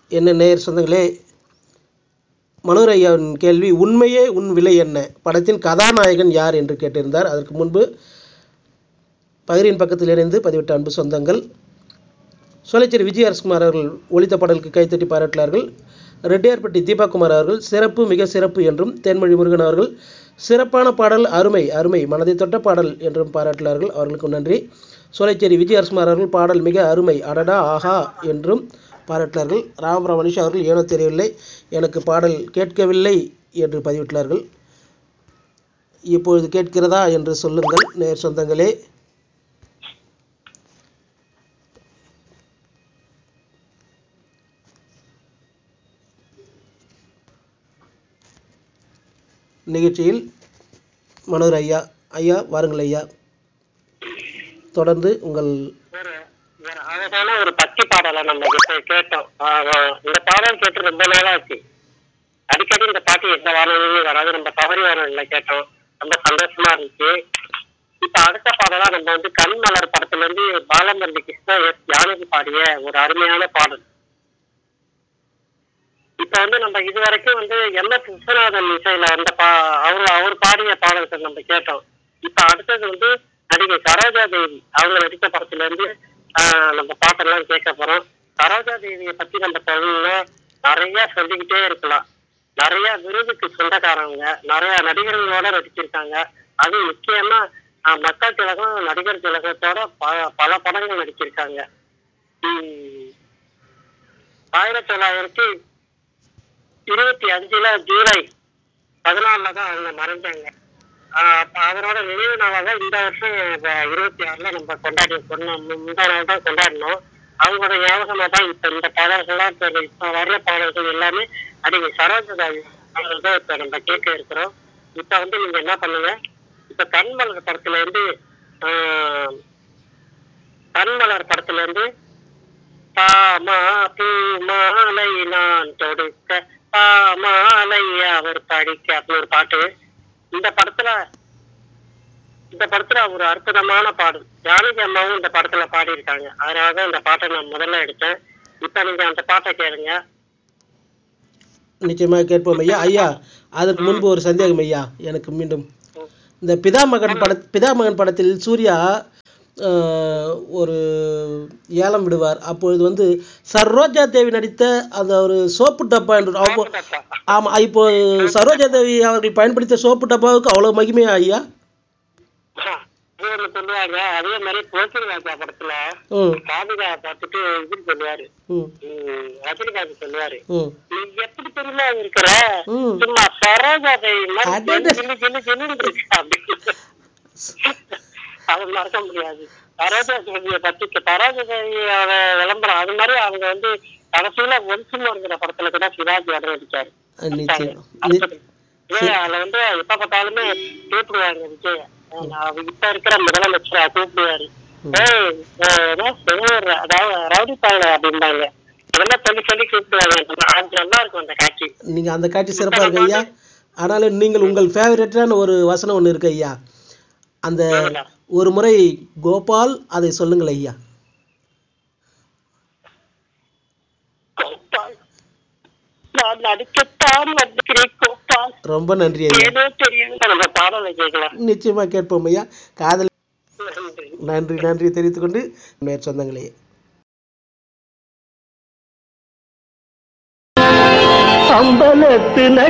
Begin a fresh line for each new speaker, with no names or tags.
என்ன நேயர் சொந்தங்களே மனோர் ஐயாவின் கேள்வி உண்மையே உன் விலை என்ன படத்தின் கதாநாயகன் யார் என்று கேட்டிருந்தார் அதற்கு முன்பு பகிரின் பக்கத்தில் இணைந்து பதிவிட்ட அன்பு சொந்தங்கள் சோலைச்சேரி விஜய் அரசுகுமார் அவர்கள் ஒளித்த பாடலுக்கு கைத்தட்டி பாராட்டினார்கள் ரெட்டியார்பட்டி தீபாகுமார் அவர்கள் சிறப்பு மிக சிறப்பு என்றும் தேன்மொழி முருகன் அவர்கள் சிறப்பான பாடல் அருமை அருமை மனதை தொட்ட பாடல் என்றும் பாராட்டினார்கள் அவர்களுக்கு நன்றி சோலைச்சேரி விஜய் அரசுகுமார் அவர்கள் பாடல் மிக அருமை அடடா ஆஹா என்றும் பாராட்டினார்கள் ராமபுரம் மனிஷா அவர்கள் ஏனோ தெரியவில்லை எனக்கு பாடல் கேட்கவில்லை என்று பதிவிட்டார்கள் இப்பொழுது கேட்கிறதா என்று சொல்லுங்கள் நேர் சொந்தங்களே நிகழ்ச்சியில் மனோர் ஐயா ஐயா வாருங்கள் ஐயா தொடர்ந்து உங்கள்
ஒரு ஒரு அழகான ஒரு பக்தி பாடலை நம்ம கிட்ட கேட்டோம் ஆஹ் இந்த பாடல் கேட்டு ரொம்ப நாளாச்சு அடிக்கடி இந்த பாட்டு எந்த வானொலியும் வராது நம்ம பவரி வானொலியில கேட்டோம் ரொம்ப சந்தோஷமா இருந்துச்சு இப்ப அடுத்த பாடலா நம்ம வந்து கண் மலர் படத்துல இருந்து பாலமல்லி கிருஷ்ணா எஸ் ஜானகி பாடிய ஒரு அருமையான பாடல் இப்ப வந்து நம்ம இது வரைக்கும் வந்து எம் எஸ் விஸ்வநாதன் இசையில வந்த பா அவர் அவர் பாடிய பாடல்கள் நம்ம கேட்டோம் இப்ப அடுத்தது வந்து நடிகை சரோஜா தேவி அவங்க நடித்த படத்துல இருந்து ஆஹ், நம்ம பாட்டெல்லாம் கேட்க போறோம் சரோஜா தேவியை பத்தி நம்ம சொல்லணும்னா நிறைய சொல்லிக்கிட்டே இருக்கலாம் நிறைய விருதுக்கு சொந்தக்காரங்க நிறைய நடிகர்களோட நடிச்சிருக்காங்க அது முக்கியமா ஆஹ், மக்கள் திலகம் நடிகர் திலகத்தோட ப- பல படங்கள் நடிச்சிருக்காங்க உம், ஆயிரத்தி தொள்ளாயிரத்தி இருபத்தி அஞ்சுல ஜூலை பதினாலுல தான் அவங்க மறைஞ்சாங்க ஆஹ் அப்ப அவரோட நினைவு நாளாக இந்த வருஷம் இப்ப இருபத்தி ஆறுல நம்ம கொண்டாடி கொண்டோம் இந்த நாள் தான் கொண்டாடினோம் அவங்களோட ஞாபகமா தான் இப்ப இந்த பாடல்கள்லாம் இப்ப இப்ப வர்ற பாடல்கள் எல்லாமே நடிகை சரோஜதாவி அவர்கள் தான் இப்ப நம்ம கேட்க இருக்கிறோம் இப்ப வந்து நீங்க என்ன பண்ணுங்க இப்ப கண்மலர் படத்துல இருந்து ஆஹ் கண்மலர் படத்துல இருந்து பாமா பூ மாலை நான் தொடுக்க பாமாலை அவர் படிக்க அப்படின்னு ஒரு பாட்டு இந்த படத்துல இந்த படத்துல ஒரு அற்புதமான பாடல் ஜானகி அம்மாவும் இந்த படத்துல பாடியிருக்காங்க அதனால தான் இந்த பாட்டை நான் முதல்ல எடுத்தேன் இப்ப நீங்க அந்த பாட்டை கேளுங்க
நிச்சயமாக கேட்போம் ஐயா ஐயா அதற்கு முன்பு ஒரு சந்தேகம் ஐயா எனக்கு மீண்டும் இந்த பிதாமகன் பட பிதாமகன் படத்தில் சூர்யா ஆஹ், ஒரு ஏலம் விடுவார் அப்பொழுது வந்து சரோஜா தேவி நடித்த அந்த ஒரு சோப்பு டப்பா என்று அப்போ ஆமா இப்போ சரோஜா தேவி அவர்கள் பயன்படுத்திய சோப்பு டப்பாவுக்கு அவ்வளவு மகிமையா ஐயா
இது ஒண்ணு சொல்லுவாங்க அதே மாதிரி போக்கிரி ராஜா படத்துல
ம்
காவிகா பார்த்துட்டு இது சொல்லுவாரு
ம்
உம், ரஜினிகாந்த் சொல்லுவாரு
ம்
நீ எப்படி தெரியுமா இருக்கிற
ம்
சும்மா சரோஜா தேவி மாதிரி
அடடே.
ஜில்லு ஜில்லு ஜில்லுன்னு இருக்கு அப்படின்னு. அது மறக்க முடியாது சரோஜா தேவியை பத்தி சரோஜா தேவியோட விளம்பரம் அது மாதிரி அவங்க வந்து கடைசியில ஒன்சுமோங்கிற படத்துல கூட சிவாஜி வர நடிச்சாரு
நிச்சயம் நி-
அடுத்தது. விஜய் அதுல வந்து எப்ப பார்த்தாலுமே கூப்பிடுவாங்க விஜய் அஹ் இப்ப இருக்கிற முதலமைச்சரா கூப்பிடுவாரு ஏய், அஹ் என்ன செய்வாரு? அதாவது ரவுடி பாருங்க அப்படிம்பாங்க இதெல்லாம் சொல்லி சொல்லி கூப்பிடுவாங்க அது நல்லா இருக்கும் அந்த காட்சி
நீங்க அந்த காட்சி சிறப்பா இருக்கு ஐயா ஆனாலும் நீங்கள் உங்கள் ஃபேவரட்டான ஒரு வசனம் ஒன்று இருக்கு ஐயா அந்த ஒரு முறை கோபால் அதை சொல்லுங்கள் ஐயா
கோபால் நான் நடிக்கத்தான் வந்துக்கிறேன் கோபால்
ரொம்ப நன்றி ஐயா
ஏதோ தெரியும் நம்ம பாடலை கேட்கலாம்
நிச்சயமா கேட்போம் ஐயா காதல்
நன்றி
நன்றி நன்றி தெரிவித்துக் கொண்டு நேர் சொந்தங்களே
அம்பலத்து